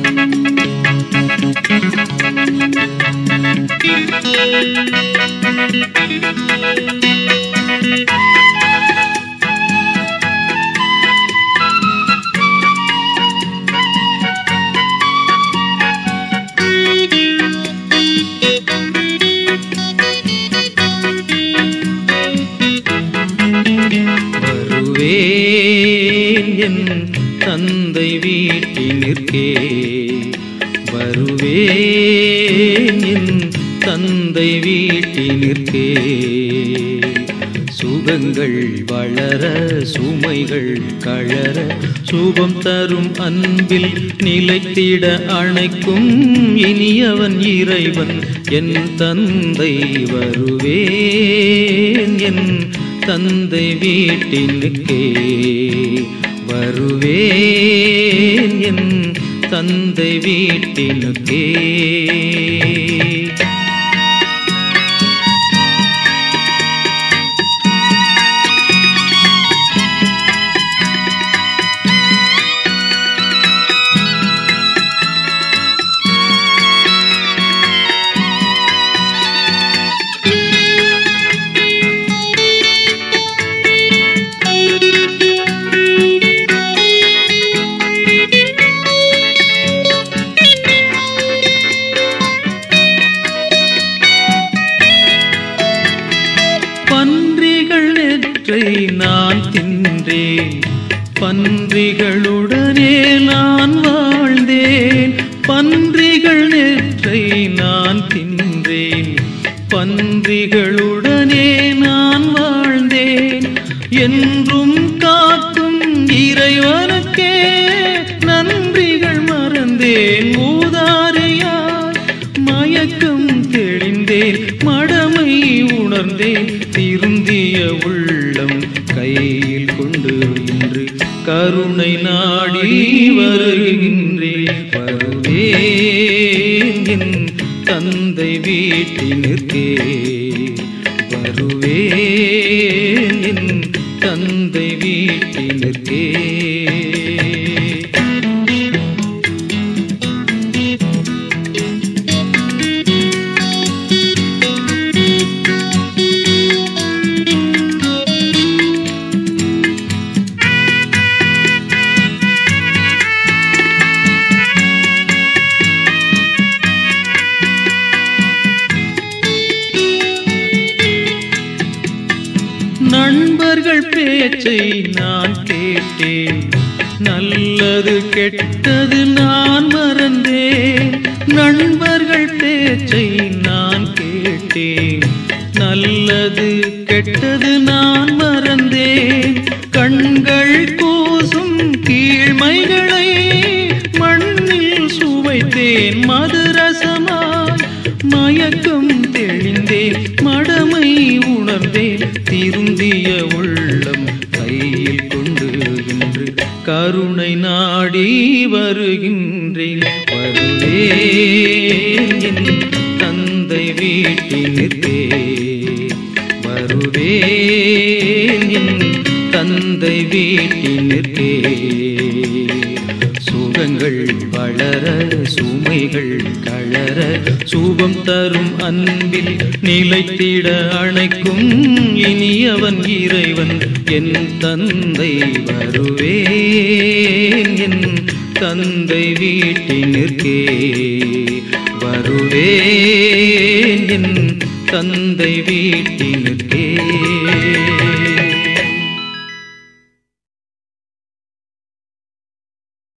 வருவேன் என் தந்தை வீட்டினிற்கே வருவேன் என் தந்தை வீட்டினிற்கே சுகங்கள் வளர சுமைகள் கழற சுபம் தரும் அன்பில் நிலைத்திட அணைக்கும் இனியவன் இறைவன் என் தந்தை வருவேன் என் தந்தை வீட்டினுக்கே வருவேன் என் தந்தை வீட்டினுக்கே பன்றிகள் நெற்றை நான் தின்றேன் பன்றிகளுடனே நான் வாழ்ந்தேன் பன்றிகள் நெற்றை நான் தின்றேன் பன்றிகளுடனே நான் வாழ்ந்தேன் என்றும் காக்கும் இறைவனுக்கே நன்றிகள் மறந்தேன் ஊதாரியார் மயக்கம் தெளிந்தேன் மடமை உணர்ந்தேன் திருந்திய உள்ளம் கையில் கொண்டு இன்று கருணை நாடி வருகின்றேன் வருவேன் என் தந்தை வீட்டினிற்கே வருவேன் என் தந்தை வீட்டினிற்கே நண்பர்கள் பேச்சை நான் கேட்டேன் நல்லது கெட்டது நான் மறந்தேன் நண்பர்கள் பேச்சை நான் கேட்டேன் நல்லது கெட்டது நான் மறந்தேன் கண்கள் கூசும் கீழ்மைகளை மண்ணில் சுவைத்தேன் மதுரசமாய் மயக்கம் தெளிந்தேன் மடமை உணர்ந்தேன் திருந்திய உள்ளம் கையில் கொண்டு இன்று கருணை நாடி வருகின்றேன் வருவேன் என் தந்தை வீட்டினிற்கே வருவேன் என் தந்தை வீட்டினிற்கே சுகங்கள் வளர சுமைகள் கழற சுபம் தரும் அன்பில் நிலைத்திட அணைக்கும் இனியவன் இறைவன் என் தந்தை வருவேன் என் தந்தை வீட்டினிற்கே வருவேன் என் தந்தை வீட்டினிற்கே